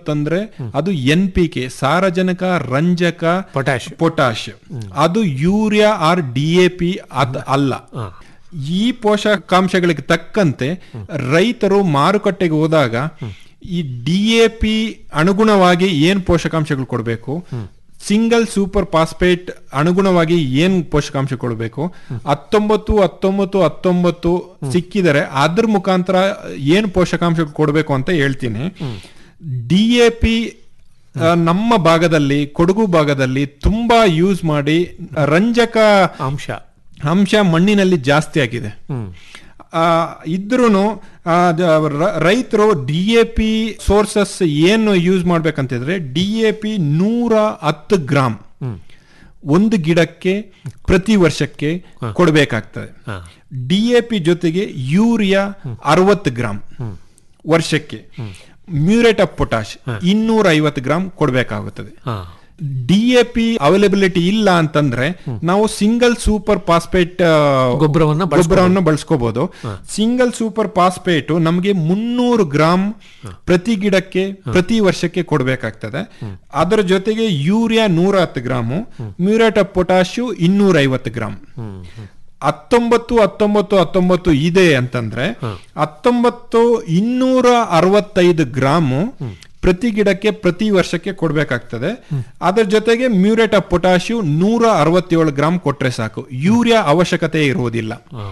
ಐವತ್ತಂದ್ರೆ ಅದು N P K ಸಾರಜನಕ ರಂಜಕ ಪೊಟ್ಯಾಶ್ ಪೊಟ್ಯಾಶ್ ಅದು urea or D A P ಅದ್ ಅಲ್ಲ ಈ ಪೋಷಕಾಂಶಗಳಿಗೆ ತಕ್ಕಂತೆ ರೈತರು ಮಾರುಕಟ್ಟೆಗೆ ಹೋದಾಗ ಈ ಡಿ ಎ ಪಿ ಅನುಗುಣವಾಗಿ ಏನ್ ಪೋಷಕಾಂಶಗಳು ಕೊಡಬೇಕು ಸಿಂಗಲ್ ಸೂಪರ್ ಫಾಸ್ಫೇಟ್ ಅನುಗುಣವಾಗಿ ಏನ್ ಪೋಷಕಾಂಶ ಕೊಡಬೇಕು ಹತ್ತೊಂಬತ್ತು ಹತ್ತೊಂಬತ್ತು ಹತ್ತೊಂಬತ್ತು ಸಿಕ್ಕಿದರೆ ಅದ್ರ ಮುಖಾಂತರ ಏನ್ ಪೋಷಕಾಂಶ ಕೊಡಬೇಕು ಅಂತ ಹೇಳ್ತೀನಿ ಡಿ ಎ ಪಿ ನಮ್ಮ ಭಾಗದಲ್ಲಿ ಕೊಡಗು ಭಾಗದಲ್ಲಿ ತುಂಬಾ ಯೂಸ್ ಮಾಡಿ ರಂಜಕ ಅಂಶ ಅಂಶ ಮಣ್ಣಿನಲ್ಲಿ ಜಾಸ್ತಿ ಆಗಿದೆ ಇದ್ರೂ ರೈತರು ಡಿ ಎ ಪಿ ಸೋರ್ಸಸ್ ಏನು ಯೂಸ್ ಮಾಡ್ಬೇಕಂತಿದ್ರೆ ಡಿ ಎ ಪಿ ನೂರ ಹತ್ತು ಗ್ರಾಮ್ ಒಂದು ಗಿಡಕ್ಕೆ ಪ್ರತಿ ವರ್ಷಕ್ಕೆ ಕೊಡಬೇಕಾಗ್ತದೆ ಡಿ ಎ ಪಿ ಜೊತೆಗೆ ಯೂರಿಯಾ ಅರವತ್ತು ಗ್ರಾಮ್ ವರ್ಷಕ್ಕೆ ಮ್ಯೂರೇಟ್ ಆಫ್ ಪೊಟಾಶ್ ಇನ್ನೂರ ಐವತ್ತು ಗ್ರಾಮ್ ಕೊಡಬೇಕಾಗುತ್ತದೆ ಡಿ ಎ ಪಿ ಅವೈಲಬಿಲಿಟಿ ಇಲ್ಲ ಅಂತಂದ್ರೆ ನಾವು ಸಿಂಗಲ್ ಸೂಪರ್ ಫಾಸ್ಫೇಟ್ ಗೊಬ್ಬರವನ್ನ ಗೊಬ್ಬರವನ್ನು ಬಳಸ್ಕೋಬಹುದು ಸಿಂಗಲ್ ಸೂಪರ್ ಫಾಸ್ಫೇಟ್ ನಮಗೆ ಮುನ್ನೂರು ಗ್ರಾಮ್ ಪ್ರತಿ ಗಿಡಕ್ಕೆ ಪ್ರತಿ ವರ್ಷಕ್ಕೆ ಕೊಡಬೇಕಾಗ್ತದೆ ಅದರ ಜೊತೆಗೆ ಯೂರಿಯಾ ನೂರ ಹತ್ತು ಗ್ರಾಮು ಮ್ಯೂರೇಟ್ ಆಫ್ ಪೊಟ್ಯಾಶು ಇನ್ನೂರ ಐವತ್ತು ಗ್ರಾಮ್ ಹತ್ತೊಂಬತ್ತು ಹತ್ತೊಂಬತ್ತು ಹತ್ತೊಂಬತ್ತು ಇದೆ ಅಂತಂದ್ರೆ ಹತ್ತೊಂಬತ್ತು ಇನ್ನೂರ ಅರವತ್ತೈದು ಗ್ರಾಮು ಪ್ರತಿ ಗಿಡಕ್ಕೆ ಪ್ರತಿ ವರ್ಷಕ್ಕೆ ಕೊಡಬೇಕಾಗ್ತದೆ ಅದರ ಜೊತೆಗೆ ಮ್ಯೂರೇಟ್ ಆಫ್ ಪೊಟ್ಯಾಶಿಯು ನೂರ ಅರವತ್ತೇಳು ಗ್ರಾಮ್ ಕೊಟ್ರೆ ಸಾಕು ಯೂರಿಯಾ ಅವಶ್ಯಕತೆ ಇರುವುದಿಲ್ಲ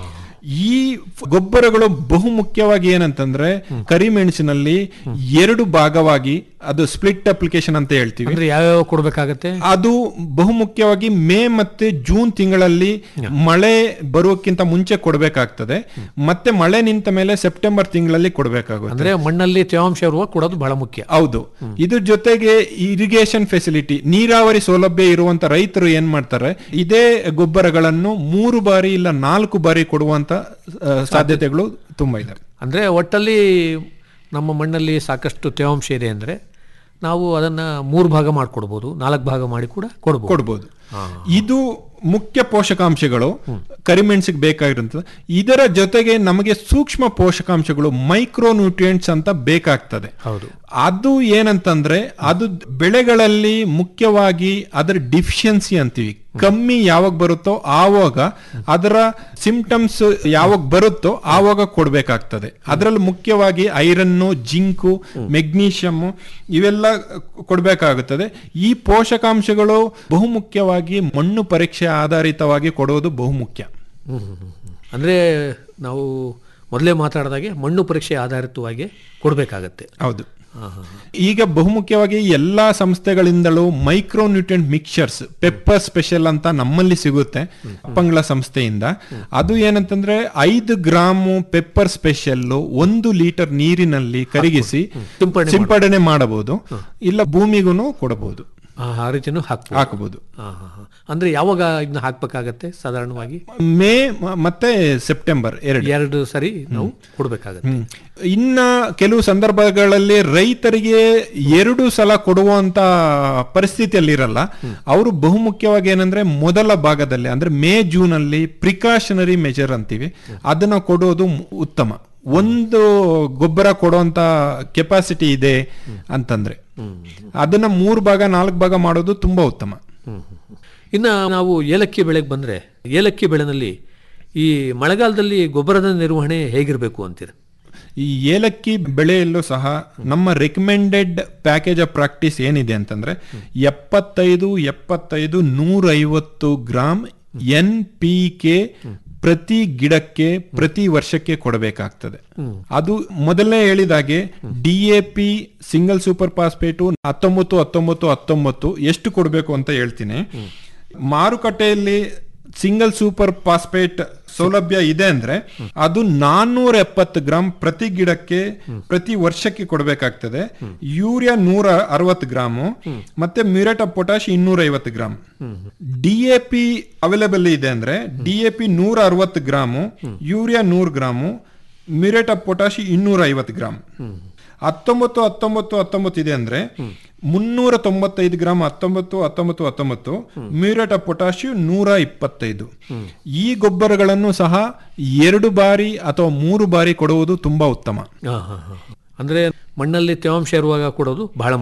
ಈ ಗೊಬ್ಬರಗಳು ಬಹು ಮುಖ್ಯವಾಗಿ ಏನಂತಂದ್ರೆ ಕರಿಮೆಣಸಿನಲ್ಲಿ ಎರಡು ಭಾಗವಾಗಿ ಅದು ಸ್ಪ್ಲಿಟ್ ಅಪ್ಲಿಕೇಶನ್ ಅಂತ ಹೇಳ್ತೀವಿ ಅಂದ್ರೆ ಯಾವ್ಯಾವ ಕೊಡ್ಬೇಕಾಗತ್ತೆ ಅದು ಬಹುಮುಖ್ಯವಾಗಿ ಮೇ ಮತ್ತೆ ಜೂನ್ ತಿಂಗಳಲ್ಲಿ ಮಳೆ ಬರೋಕ್ಕಿಂತ ಮುಂಚೆ ಕೊಡಬೇಕಾಗ್ತದೆ ಮತ್ತೆ ಮಳೆ ನಿಂತ ಮೇಲೆ ಸೆಪ್ಟೆಂಬರ್ ತಿಂಗಳಲ್ಲಿ ಕೊಡಬೇಕಾಗುತ್ತೆ ಅಂದ್ರೆ ಮಣ್ಣಲ್ಲಿ ತೇವಾಂಶ ಇರುವ ಕೊಡೋದು ಬಹಳ ಮುಖ್ಯ ಹೌದು ಇದ್ರ ಜೊತೆಗೆ ಇರಿಗೇಷನ್ ಫೆಸಿಲಿಟಿ ನೀರಾವರಿ ಸೌಲಭ್ಯ ಇರುವಂತ ರೈತರು ಏನ್ ಮಾಡ್ತಾರೆ ಇದೇ ಗೊಬ್ಬರಗಳನ್ನು ಮೂರು ಬಾರಿ ಇಲ್ಲ ನಾಲ್ಕು ಬಾರಿ ಕೊಡುವಂತ ಆ, ಸಾಧ್ಯತೆಗಳು ತುಂಬಾ ಇದೆ ಅಂದ್ರೆ ಒಟ್ಟಲ್ಲಿ ನಮ್ಮ ಮಣ್ಣಲ್ಲಿ ಸಾಕಷ್ಟು ತೇವಾಂಶ ಇದೆ ಅಂದ್ರೆ ನಾವು ಅದನ್ನ ಮೂರು ಭಾಗ ಮಾಡಿಕೊಡ್ಬೋದು ನಾಲ್ಕು ಭಾಗ ಮಾಡಿ ಕೂಡ ಕೊಡ್ಬೋದು ಕೊಡ್ಬೋದು ಇದು ಮುಖ್ಯ ಪೋಷಕಾಂಶಗಳು ಕರಿಮೆಣಸಿಗೆ ಬೇಕಾಗಿರುವಂಥದ್ದು ಇದರ ಜೊತೆಗೆ ನಮಗೆ ಸೂಕ್ಷ್ಮ ಪೋಷಕಾಂಶಗಳು ಮೈಕ್ರೋ ನ್ಯೂಟ್ರಿಯೆಂಟ್ಸ್ ಅಂತ ಬೇಕಾಗ್ತದೆ ಹೌದು ಅದು ಏನಂತಂದ್ರೆ ಅದು ಬೆಳೆಗಳಲ್ಲಿ ಮುಖ್ಯವಾಗಿ ಅದರ ಡಿಫಿಷಿಯನ್ಸಿ ಅಂತೀವಿ ಕಮ್ಮಿ ಯಾವಾಗ ಬರುತ್ತೋ ಆವಾಗ ಅದರ ಸಿಂಪ್ಟಮ್ಸ್ ಯಾವಾಗ ಬರುತ್ತೋ ಆವಾಗ ಕೊಡ್ಬೇಕಾಗ್ತದೆ ಅದರಲ್ಲಿ ಮುಖ್ಯವಾಗಿ ಐರನ್ನು ಜಿಂಕು ಮೆಗ್ನೀಷಿಯಮ್ ಇವೆಲ್ಲ ಕೊಡಬೇಕಾಗುತ್ತದೆ ಈ ಪೋಷಕಾಂಶಗಳು ಬಹುಮುಖ್ಯವಾಗಿ ಮಣ್ಣು ಪರೀಕ್ಷೆ ಆಧಾರಿತವಾಗಿ ಕೊಡೋದು ಬಹುಮುಖ್ಯ ಹ್ಮ್, ಹ್ಮ್, ಹ್ಮ್, ಹ್ಮ್. ಅಂದ್ರೆ ನಾವು ಮೊದಲೇ ಮಾತಾಡಿದಾಗೆ ಮಣ್ಣು ಪರೀಕ್ಷೆ ಆಧಾರಿತವಾಗಿ ಕೊಡಬೇಕಾಗತ್ತೆ ಹೌದು ಈಗ ಬಹುಮುಖ್ಯವಾಗಿ ಎಲ್ಲಾ ಸಂಸ್ಥೆಗಳಿಂದಲೂ micro nutrient mixtures pepper special ಅಂತ ನಮ್ಮಲ್ಲಿ ಸಿಗುತ್ತೆ ಅಪ್ಪಂಗಳ ಸಂಸ್ಥೆಯಿಂದ ಅದು ಏನಂತಂದ್ರೆ ಐದು ಗ್ರಾಮು ಪೆಪ್ಪರ್ ಸ್ಪೆಷಲ್ ಒಂದು ಲೀಟರ್ ನೀರಿನಲ್ಲಿ ಕರಗಿಸಿ ಸಿಂಪಡಣೆ ಸಿಂಪಡಣೆ ಮಾಡಬಹುದು ಇಲ್ಲ ಭೂಮಿಗೂ ಕೊಡಬಹುದು ಆ ಆ ರೀತಿನೂ ಹಾಕ್ಬೋದು ಹಾಕಬಹುದು ಆ, ಹಾ, ಹಾ. ಅಂದ್ರೆ ಯಾವಾಗ ಇದನ್ನ ಹಾಕ್ಬೇಕಾಗತ್ತೆ ಸಾಧಾರಣವಾಗಿ ಮೇ ಮ- ಮತ್ತೆ ಸೆಪ್ಟೆಂಬರ್ ಎರಡು ಎರಡು ಸರಿ ನಾವು ಕೊಡ್ಬೇಕಾಗತ್ತೆ ಹ್ಮ್. ಇನ್ನ ಕೆಲವು ಸಂದರ್ಭಗಳಲ್ಲಿ ರೈತರಿಗೆ ಎರಡು ಸಲ ಕೊಡುವಂತ ಪರಿಸ್ಥಿತಿಯಲ್ಲಿ ಇರಲ್ಲ ಅವರು ಬಹುಮುಖ್ಯವಾಗಿ ಏನಂದ್ರೆ ಮೊದಲ ಭಾಗದಲ್ಲಿ ಅಂದ್ರೆ ಮೇ ಜೂನ್ ಅಲ್ಲಿ ಪ್ರಿಕಾಷನರಿ ಮೆಜರ್ ಅಂತೀವಿ ಅದನ್ನ ಕೊಡೋದು ಮು- ಉತ್ತಮ ಒಂದು ಗೊಬ್ಬರ ಕೊಡುವಂತ ಕೆಪಾಸಿಟಿ ಇದೆ ಅಂತಂದ್ರೆ ಅದನ್ನ ಮೂರು ಭಾಗ ನಾಲ್ಕು ಭಾಗ ಮಾಡೋದು ತುಂಬಾ ಉತ್ತಮ ಇನ್ನ ನಾವು ಏಲಕ್ಕಿ ಬೆಳೆಗೆ ಬಂದ್ರೆ ಏಲಕ್ಕಿ ಬೆಳೆನಲ್ಲಿ ಈ ಮಳೆಗಾಲದಲ್ಲಿ ಗೊಬ್ಬರದ ನಿರ್ವಹಣೆ ಹೇಗಿರಬೇಕು ಅಂತೀರ ಈ ಏಲಕ್ಕಿ ಬೆಳೆಯಲ್ಲೂ ಸಹ ನಮ್ಮ ರೆಕಮೆಂಡೆಡ್ ಪ್ಯಾಕೇಜ್ ಆಫ್ ಪ್ರಾಕ್ಟೀಸ್ ಏನಿದೆ ಅಂತಂದ್ರೆ ಎಪ್ಪತ್ತೈದು ಎಪ್ಪತ್ತೈದು ನೂರೈವತ್ತು ಗ್ರಾಮ್ ಎನ್ ಪಿ ಕೆ ಪ್ರತಿ ಗಿಡಕ್ಕೆ ಪ್ರತಿ ವರ್ಷಕ್ಕೆ ಕೊಡಬೇಕಾಗ್ತದೆ ಅದು ಮೊದಲನೇ ಹೇಳಿದಾಗೆ D A P single super phosphate ಹತ್ತೊಂಬತ್ತು ಹತ್ತೊಂಬತ್ತು ಹತ್ತೊಂಬತ್ತು ಎಷ್ಟು ಕೊಡಬೇಕು ಅಂತ ಹೇಳ್ತೀನಿ ಮಾರುಕಟ್ಟೆಯಲ್ಲಿ ಸಿಂಗಲ್ ಸೂಪರ್ ಫಾಸ್ಫೇಟ್ ಸೌಲಭ್ಯ ಇದೆ ಅಂದ್ರೆ ಅದು ನಾನ್ನೂರ ಎಪ್ಪತ್ತು ಗ್ರಾಮ್ ಪ್ರತಿ ಗಿಡಕ್ಕೆ ಪ್ರತಿ ವರ್ಷಕ್ಕೆ ಕೊಡಬೇಕಾಗ್ತದೆ ಯೂರಿಯಾ ನೂರ ಅರವತ್ತು ಗ್ರಾಮು ಮತ್ತೆ ಮ್ಯೂರೇಟ್ ಆಫ್ ಪೊಟ್ಯಾಶ್ ಇನ್ನೂರ ಐವತ್ತು gram D A P available ಇದೆ ಅಂದ್ರೆ ಡಿ ಎ ಪಿ ನೂರ ಅರವತ್ತು ಗ್ರಾಮು ಯೂರಿಯಾ ನೂರು ಗ್ರಾಮು ಮ್ಯೂರೇಟ್ ಆಫ್ ಪೊಟ್ಯಾಶ್ ಇನ್ನೂರ ಐವತ್ತು ಗ್ರಾಮ್ ಹತ್ತೊಂಬತ್ತು ಹತ್ತೊಂಬತ್ತು ಹತ್ತೊಂಬತ್ತು ಇದೆ ಅಂದ್ರೆ ಮುನ್ನೂರ ತೊಂಬತ್ತೈದು ಗ್ರಾಮ್ ಹತ್ತೊಂಬತ್ತು ಹತ್ತೊಂಬತ್ತು ಹತ್ತೊಂಬತ್ತು ಮ್ಯೂರೇಟ್ ಆಫ್ ಪೊಟ್ಯಾಶಿಯು ನೂರ ಇಪ್ಪತ್ತೈದು ಈ ಗೊಬ್ಬರಗಳನ್ನು ಸಹ ಎರಡು ಬಾರಿ ಅಥವಾ ಮೂರು ಬಾರಿ ಕೊಡುವುದು ತುಂಬಾ ಉತ್ತಮ ಆ, ಹಾ, ಹಾ. ಅಂದ್ರೆ ಮಣ್ಣಲ್ಲಿ ತೇವಾಂಶ ಇರುವಾಗ ಕೊಡೋದು ಬಹಳ